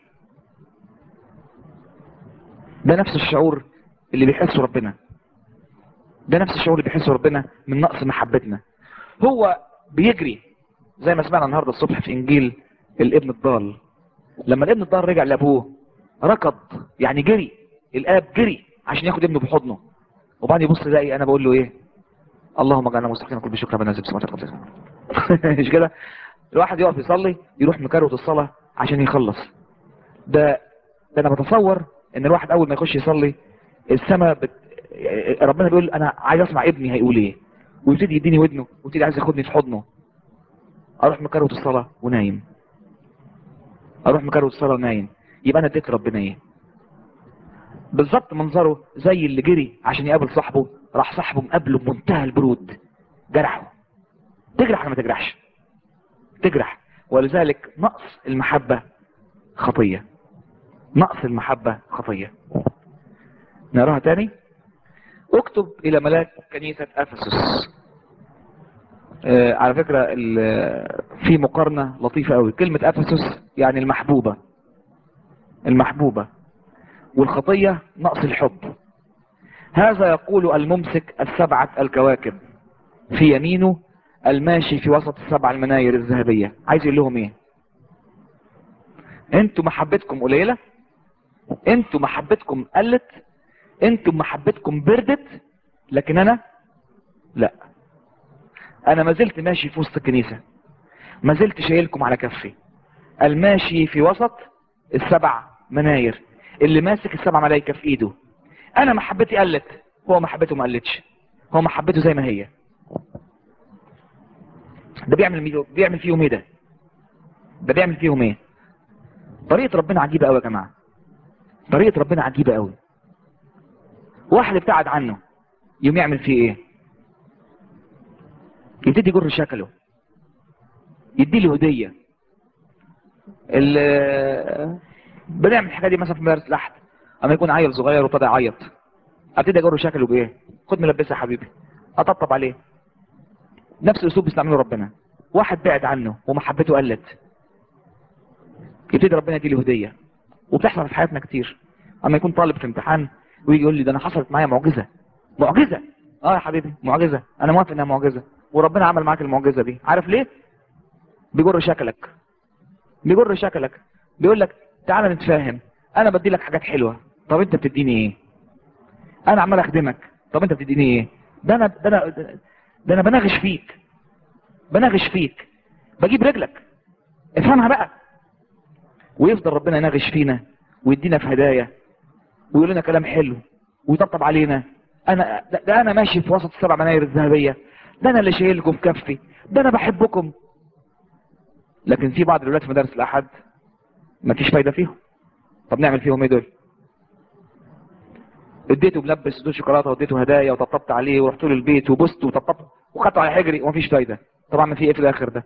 ده نفس الشعور اللي بيحسه ربنا ده نفس الشعور اللي بيحسه ربنا من نقص محبتنا هو بيجري زي ما سمعنا النهارده الصبح في انجيل الابن الضال لما الابن الضال رجع لابوه ركض يعني جري الاب جري عشان ياخد ابنه بحضنه وبعدين يبص يلاقي انا بقول له ايه اللهم اجعلنا مستحقين كل بشكر ربنا نزل بسمات القدس مش كده الواحد يقف يصلي يروح مكروت الصلاه عشان يخلص ده ده انا بتصور ان الواحد اول ما يخش يصلي السماء بت... ربنا بيقول انا عايز اسمع ابني هيقول ايه ويبتدي يديني ودنه ويبتدي عايز ياخدني في حضنه اروح مكروت الصلاه ونايم اروح مكروت الصلاه ونايم يبقى انا اديت ربنا ايه بالظبط منظره زي اللي جري عشان يقابل صاحبه راح صاحبه مقابله بمنتهى البرود جرحه تجرح ولا ما تجرحش تجرح ولذلك نقص المحبة خطية نقص المحبة خطية نراها تاني اكتب الى ملاك كنيسة افسس آه على فكرة في مقارنة لطيفة قوي كلمة افسس يعني المحبوبة المحبوبة والخطية نقص الحب هذا يقول الممسك السبعة الكواكب في يمينه الماشي في وسط السبع المناير الذهبية عايز يقول لهم ايه انتوا محبتكم قليلة انتوا محبتكم قلت انتوا محبتكم بردت لكن انا لا انا ما زلت ماشي في وسط الكنيسة ما زلت شايلكم على كفي الماشي في وسط السبع مناير اللي ماسك السبع ملايكة في ايده انا محبتي قلت هو محبته ما قلتش هو محبته زي ما هي ده بيعمل بيعمل فيهم ايه ده ده بيعمل فيهم ايه طريقة ربنا عجيبة قوي يا جماعة طريقة ربنا عجيبة قوي واحد ابتعد عنه يوم يعمل فيه ايه يبتدي يجر شكله يدي له هدية بنعمل الحاجة دي مثلا في مدارس لحد اما يكون عيل صغير وابتدى يعيط ابتدي اجر شكله بايه خد ملبسه يا حبيبي اطبطب عليه نفس الاسلوب بيستعمله ربنا واحد بعد عنه ومحبته قلت يبتدي ربنا يديله هديه وبتحصل في حياتنا كتير اما يكون طالب في امتحان ويجي يقول لي ده انا حصلت معايا معجزه معجزه اه يا حبيبي معجزه انا موافق انها معجزه وربنا عمل معاك المعجزه دي عارف ليه بيجر شكلك بيجر شكلك بيقول لك تعالى نتفاهم انا بدي لك حاجات حلوه طب انت بتديني ايه انا عمال اخدمك طب انت بتديني ايه ده انا ده انا ده انا بنغش فيك بنغش فيك بجيب رجلك افهمها بقى ويفضل ربنا ينغش فينا ويدينا في هدايا ويقول لنا كلام حلو ويطبطب علينا انا ده, ده انا ماشي في وسط السبع مناير الذهبيه ده انا اللي شايلكم في كفي ده انا بحبكم لكن في بعض الولاد في مدارس الاحد ما فيش فايده فيهم طب نعمل فيهم ايه دول اديته ملبس اديته شوكولاته واديته هدايا وطبطبت عليه ورحت له البيت وبست وطبطبت وخدته على حجري ومفيش فايده طبعا ما في ايه في الاخر ده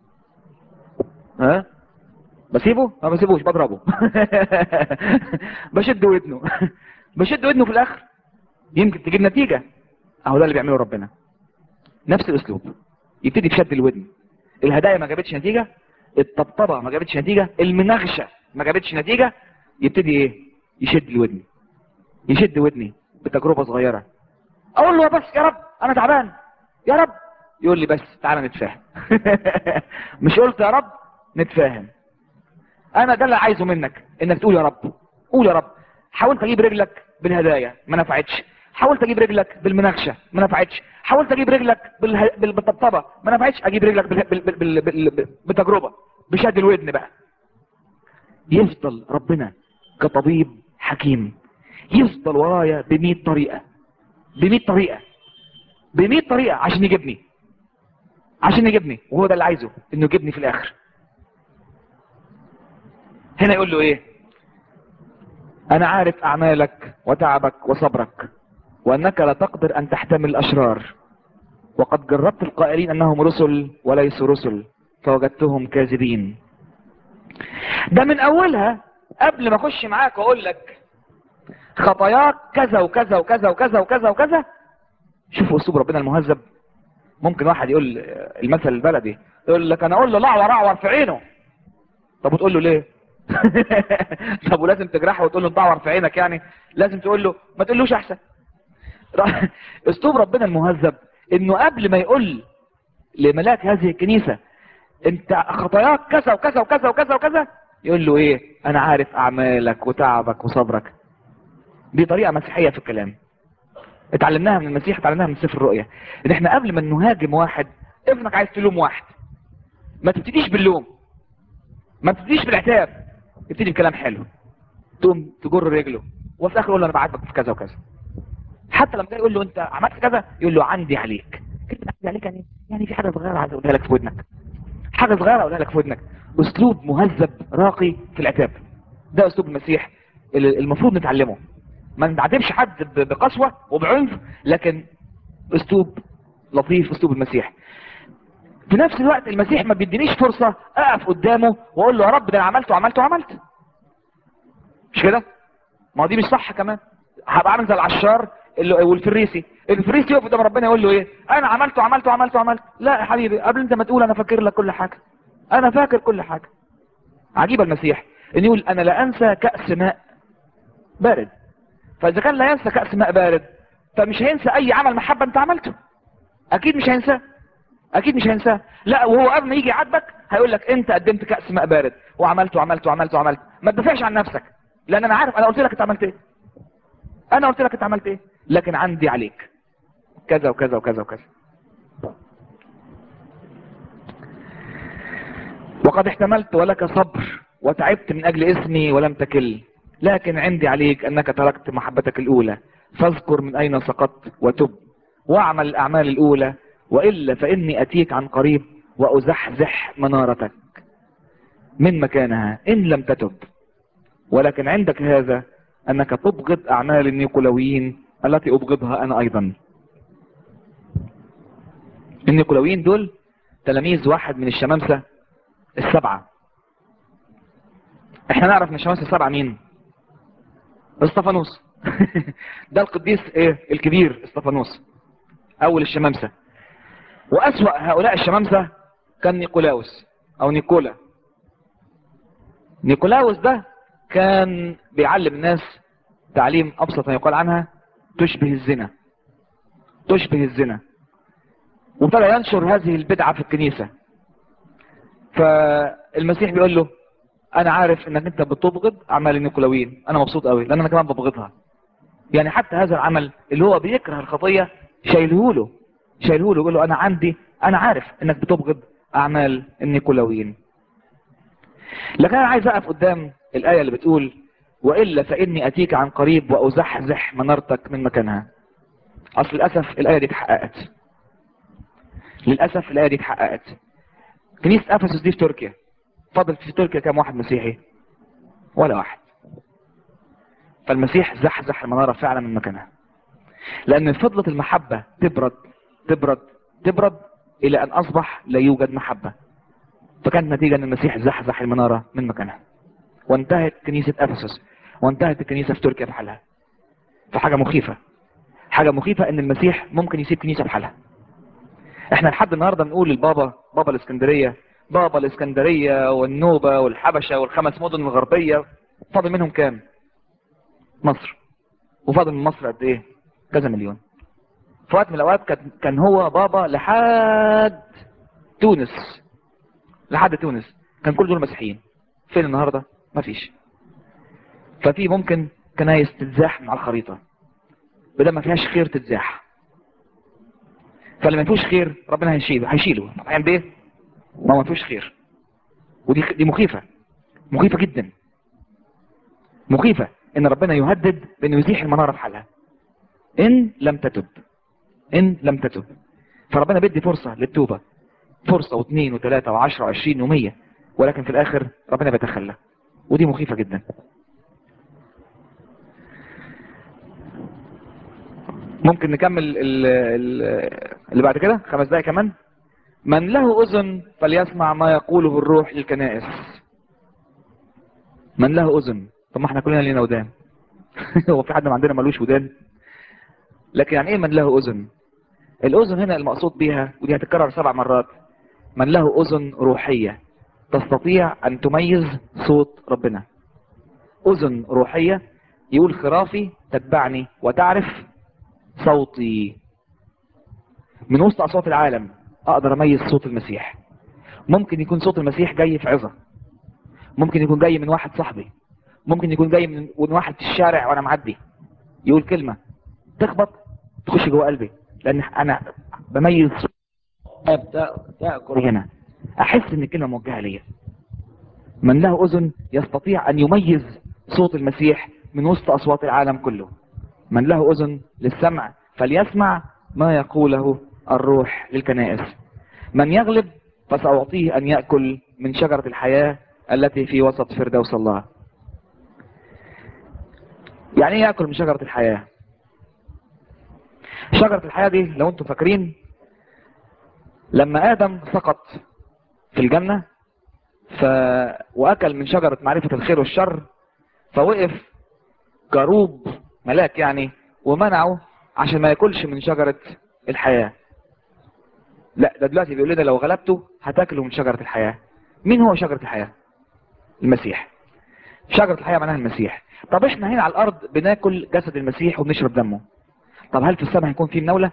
ها بسيبه ما بسيبوش بضربه بشد ودنه بشد ودنه في الاخر يمكن تجيب نتيجه اهو ده اللي بيعمله ربنا نفس الاسلوب يبتدي بشد الودن الهدايا ما جابتش نتيجه الطبطبه ما جابتش نتيجه المنغشه ما جابتش نتيجه يبتدي ايه يشد الودن يشد ودني بتجربة صغيرة اقول له بس يا رب انا تعبان يا رب يقول لي بس تعالى نتفاهم مش قلت يا رب نتفاهم انا ده اللي عايزه منك انك تقول يا رب قول يا رب حاولت اجيب رجلك بالهدايا ما نفعتش حاولت اجيب رجلك بالمناقشه ما نفعتش حاولت اجيب رجلك بالها... بال- بالطبطبه ما نفعتش اجيب رجلك بال... بال... بال... بال... بال... بتجربه بشد الودن بقى يفضل ربنا كطبيب حكيم يفضل ورايا ب طريقه ب طريقه ب طريقه عشان يجيبني عشان يجيبني وهو ده اللي عايزه انه يجيبني في الاخر هنا يقول له ايه انا عارف اعمالك وتعبك وصبرك وانك لا تقدر ان تحتمل الاشرار وقد جربت القائلين انهم رسل وليسوا رسل فوجدتهم كاذبين ده من اولها قبل ما اخش معاك واقول لك خطاياك كذا وكذا وكذا وكذا وكذا وكذا شوفوا اسلوب ربنا المهذب ممكن واحد يقول المثل البلدي يقول لك انا اقول له لعور اعور في عينه طب وتقول له ليه طب ولازم تجرحه وتقول له انت في عينك يعني لازم تقول له ما تقولوش احسن اسلوب ربنا المهذب انه قبل ما يقول لملاك هذه الكنيسة انت خطاياك كذا وكذا وكذا وكذا وكذا يقول له ايه انا عارف اعمالك وتعبك وصبرك دي طريقة مسيحية في الكلام اتعلمناها من المسيح اتعلمناها من سفر الرؤيا ان احنا قبل ما نهاجم واحد ابنك عايز تلوم واحد ما تبتديش باللوم ما تبتديش بالعتاب ابتدي بكلام حلو تقوم تجر رجله وفي الاخر يقول له انا بعاتبك في كذا وكذا حتى لما يقول له انت عملت كذا يقول له عندي عليك كلمه عندي عليك يعني يعني في حاجه صغيره عايز اقولها لك في ودنك حاجه صغيره اقولها لك في ودنك اسلوب مهذب راقي في العتاب ده اسلوب المسيح اللي المفروض نتعلمه ما نعاتبش حد ب- بقسوه وبعنف لكن اسلوب لطيف اسلوب المسيح في نفس الوقت المسيح ما بيدينيش فرصة اقف قدامه واقول له يا رب ده انا عملت وعملت وعملت مش كده ما هو دي مش صح كمان هبقى عامل زي العشار اللي والفريسي الفريسي يقف قدام ربنا يقول له ايه انا عملت وعملت وعملت وعملت لا يا حبيبي قبل انت ما تقول انا فاكر لك كل حاجة انا فاكر كل حاجة عجيب المسيح ان يقول انا لا انسى كأس ماء بارد فاذا كان لا ينسى كأس ماء بارد فمش هينسى اي عمل محبة انت عملته اكيد مش هينساه اكيد مش هينساه لا وهو قبل ما يجي يعاتبك هيقول لك انت قدمت كاس ماء بارد وعملت وعملت وعملت وعملت ما تدافعش عن نفسك لان انا عارف انا قلت لك انت عملت ايه انا قلت لك انت عملت ايه لكن عندي عليك كذا وكذا وكذا وكذا وقد احتملت ولك صبر وتعبت من اجل اسمي ولم تكل لكن عندي عليك انك تركت محبتك الاولى فاذكر من اين سقطت وتب واعمل الاعمال الاولى وإلا فإني أتيك عن قريب وأزحزح منارتك من مكانها إن لم تتب ولكن عندك هذا أنك تبغض أعمال النيقولويين التي أبغضها أنا أيضا النيقولويين دول تلاميذ واحد من الشمامسة السبعة احنا نعرف من الشمامسة السبعة مين اسطفانوس ده القديس ايه الكبير اسطفانوس اول الشمامسة وأسوأ هؤلاء الشمامسة كان نيكولاوس أو نيكولا نيكولاوس ده كان بيعلم الناس تعليم أبسط ما يقال عنها تشبه الزنا تشبه الزنا وابتدى ينشر هذه البدعة في الكنيسة فالمسيح بيقول له أنا عارف إنك أنت بتبغض أعمال النيكولاويين أنا مبسوط قوي لأن أنا كمان ببغضها يعني حتى هذا العمل اللي هو بيكره الخطية شايله له شايله له يقول له انا عندي انا عارف انك بتبغض اعمال النيكولاويين لكن انا عايز اقف قدام الايه اللي بتقول والا فاني اتيك عن قريب وازحزح منارتك من مكانها اصل للاسف الايه دي اتحققت للاسف الايه دي اتحققت كنيسه افسس دي في تركيا فضل في تركيا كام واحد مسيحي ولا واحد فالمسيح زحزح المناره فعلا من مكانها لان فضلة المحبة تبرد تبرد تبرد الى ان اصبح لا يوجد محبة فكانت نتيجة ان المسيح زحزح المنارة من مكانها وانتهت كنيسة افسس وانتهت الكنيسة في تركيا في حالها فحاجة مخيفة حاجة مخيفة ان المسيح ممكن يسيب كنيسة في حالها احنا لحد النهاردة بنقول للبابا بابا الاسكندرية بابا الاسكندرية والنوبة والحبشة والخمس مدن الغربية فاضل منهم كام مصر وفاضل من مصر قد ايه كذا مليون في وقت من الاوقات كان- كان هو بابا لحد تونس لحد تونس كان كل دول مسيحيين فين النهارده مفيش ففي ممكن كنايس تتزاح من على الخريطه بدل ما فيهاش خير تتزاح فاللي ما فيهوش خير ربنا هيشيله هيشيله طب هيعمل ايه ما هو ما فيهوش خير ودي دي مخيفه مخيفه جدا مخيفه ان ربنا يهدد بانه يزيح المناره في حالها ان لم تتب ان لم تتب فربنا بيدي فرصة للتوبة فرصة واثنين وثلاثة وعشرة وعشرين ومية ولكن في الاخر ربنا بيتخلى ودي مخيفة جدا ممكن نكمل ال- ال- اللي بعد كده خمس دقايق كمان من له اذن فليسمع ما يقوله الروح للكنائس من له اذن طب ما احنا كلنا لينا ودان هو في حد ما عندنا ملوش ودان لكن يعني ايه من له اذن الاذن هنا المقصود بها ودي هتتكرر سبع مرات من له اذن روحية تستطيع ان تميز صوت ربنا اذن روحية يقول خرافي تتبعني وتعرف صوتي من وسط اصوات العالم اقدر اميز صوت المسيح ممكن يكون صوت المسيح جاي في عظة ممكن يكون جاي من واحد صاحبي ممكن يكون جاي من من واحد في الشارع وانا معدي يقول كلمة تخبط تخش جوه قلبي لان انا بميز ابدا تاكل هنا احس ان الكلمه موجهه ليا من له اذن يستطيع ان يميز صوت المسيح من وسط اصوات العالم كله من له اذن للسمع فليسمع ما يقوله الروح للكنائس من يغلب فساعطيه ان ياكل من شجره الحياه التي في وسط فردوس الله يعني ايه ياكل من شجره الحياه شجرة الحياة دي لو انتم فاكرين لما آدم سقط في الجنة ف... وأكل من شجرة معرفة الخير والشر فوقف جروب ملاك يعني ومنعه عشان ما ياكلش من شجرة الحياة لا ده دلوقتي بيقول لنا لو غلبته هتاكلوا من شجرة الحياة مين هو شجرة الحياة المسيح شجرة الحياة معناها المسيح طب احنا هنا على الارض بناكل جسد المسيح وبنشرب دمه طب هل في السماء هيكون في مناولة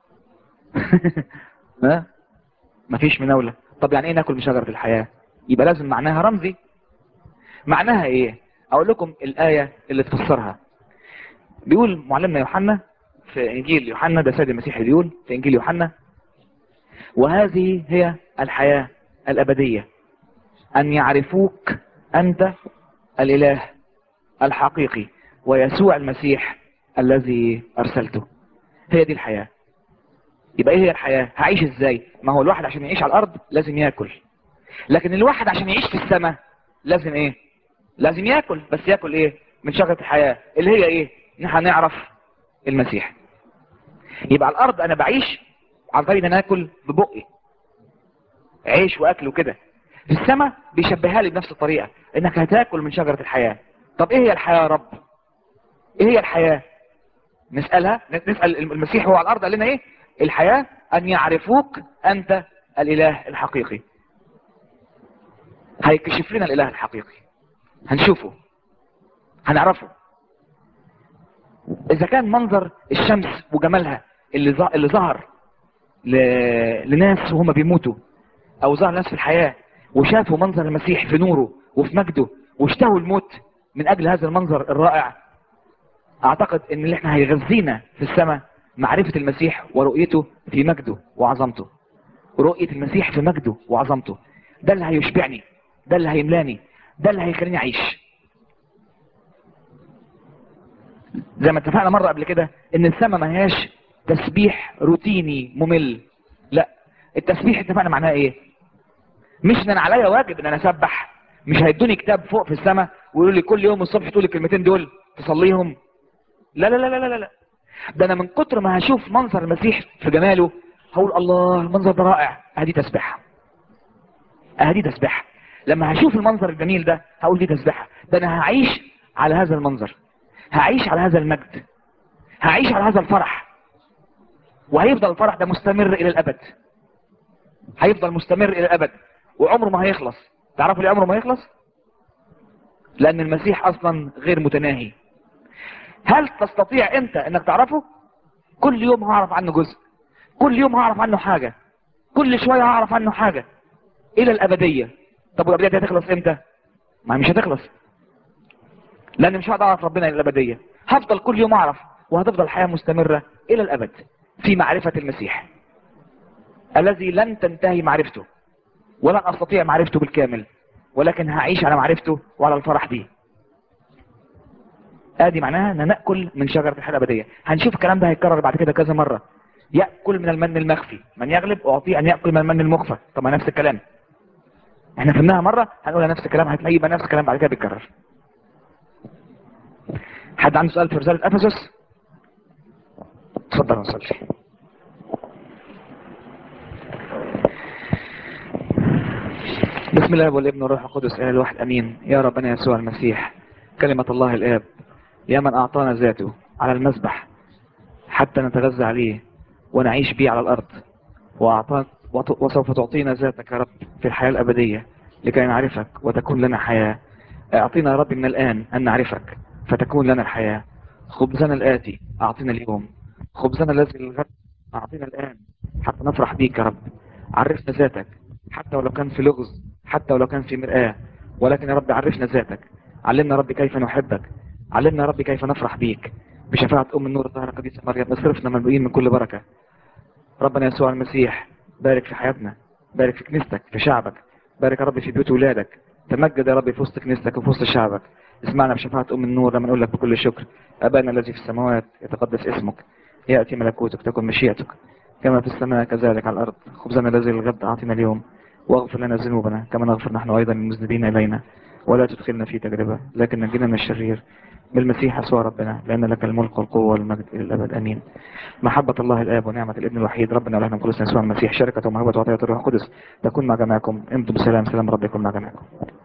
ها مفيش مناولة طب يعني ايه ناكل من شجرة الحياة يبقى لازم معناها رمزي معناها ايه اقول لكم الآية اللي تفسرها بيقول معلمنا يوحنا في انجيل يوحنا ده سيد المسيح بيقول في انجيل يوحنا وهذه هي الحياة الابدية ان يعرفوك انت الاله الحقيقي ويسوع المسيح الذي ارسلته هي دي الحياة يبقى ايه هي الحياة هعيش ازاي ما هو الواحد عشان يعيش على الارض لازم ياكل لكن الواحد عشان يعيش في السماء لازم ايه لازم ياكل بس ياكل ايه من شجرة الحياة اللي هي ايه ان احنا نعرف المسيح يبقى على الارض انا بعيش عن طريق ان انا اكل ببقي عيش واكل وكده في السماء بيشبهها لي بنفس الطريقة انك هتاكل من شجرة الحياة طب ايه هي الحياة يا رب ايه هي الحياة نسألها نسأل المسيح هو على الارض قال لنا ايه الحياة ان يعرفوك انت الاله الحقيقي هيكشف لنا الاله الحقيقي هنشوفه هنعرفه اذا كان منظر الشمس وجمالها اللي ظ- اللي ظهر ل- لناس وهم بيموتوا او ظهر ناس في الحياة وشافوا منظر المسيح في نوره وفي مجده واشتهوا الموت من اجل هذا المنظر الرائع اعتقد ان اللي احنا هيغذينا في السماء معرفة المسيح ورؤيته في مجده وعظمته رؤية المسيح في مجده وعظمته ده اللي هيشبعني ده اللي هيملاني ده اللي هيخليني اعيش زي ما اتفقنا مرة قبل كده ان السماء ما هياش تسبيح روتيني ممل لا التسبيح اتفقنا معناه ايه مش ان انا عليا واجب ان انا اسبح مش هيدوني كتاب فوق في السماء ويقولوا لي كل يوم الصبح تقول الكلمتين دول تصليهم لا لا لا لا لا لا ده انا من كتر ما هشوف منظر المسيح في جماله هقول الله المنظر ده رائع ادي تسبيحه ادي تسبيحه لما هشوف المنظر الجميل ده هقول دي تسبيحه ده انا هعيش على هذا المنظر هعيش على هذا المجد هعيش على هذا الفرح وهيفضل الفرح ده مستمر الى الابد هيفضل مستمر الى الابد وعمره ما هيخلص تعرفوا ليه عمره ما يخلص لان المسيح اصلا غير متناهي هل تستطيع انت انك تعرفه كل يوم هعرف عنه جزء كل يوم هعرف عنه حاجة كل شوية هعرف عنه حاجة الى الابدية طب والابدية دي هتخلص امتى ما هي مش هتخلص لان مش هقدر اعرف ربنا الى الابدية هفضل كل يوم اعرف وهتفضل حياة مستمرة الى الابد في معرفة المسيح الذي لن تنتهي معرفته ولن استطيع معرفته بالكامل ولكن هعيش على معرفته وعلى الفرح دي ادي معناها ان ناكل من شجره الحياه الابديه هنشوف الكلام ده هيتكرر بعد كده كذا مره ياكل من المن المخفي من يغلب اعطيه ان ياكل من المن المخفى طب ما نفس الكلام احنا فهمناها مره هنقولها نفس الكلام هتلاقيه يبقى نفس الكلام بعد كده بيتكرر حد عنده سؤال في رساله افسس اتفضل نصلي بسم الله والابن والروح القدس اله الواحد امين يا ربنا يسوع المسيح كلمة الله الاب يا من اعطانا ذاته على المذبح حتى نتغذى عليه ونعيش به على الأرض وأعطاك وت- وسوف تعطينا ذاتك يا رب في الحياة الأبدية لكي نعرفك وتكون لنا حياة اعطينا يا رب من الآن أن نعرفك فتكون لنا الحياة خبزنا الآتي أعطينا اليوم خبزنا الذي للغد أعطينا الآن حتى نفرح بيك يا رب عرفنا ذاتك حتى ولو كان في لغز حتى ولو كان في مرآة ولكن يا رب عرفنا ذاتك علمنا يا رب كيف نحبك علمنا يا رب كيف نفرح بيك بشفاعة أم النور الطاهرة قديسة مريم اصرفنا مملوئين من كل بركة ربنا يسوع المسيح بارك في حياتنا بارك في كنيستك في شعبك بارك يا رب في بيوت ولادك تمجد يا رب في وسط كنيستك وفي وسط شعبك اسمعنا بشفاعة أم النور لما نقول لك بكل شكر أبانا الذي في السماوات يتقدس اسمك يأتي ملكوتك تكن مشيئتك كما في السماء كذلك على الأرض خبزنا الذي للغد أعطنا اليوم واغفر لنا ذنوبنا كما نغفر نحن أيضا للمذنبين إلينا ولا تدخلنا في تجربة لكن نجينا من الشرير بالمسيح يسوع ربنا لأن لك الملك والقوة والمجد إلى الأبد أمين محبة الله الآب ونعمة الابن الوحيد ربنا ولهنا مخلصنا يسوع المسيح شركة ومحبة وعطية الروح القدس تكون مع جميعكم امضوا بسلام سلام رب يكون مع جميعكم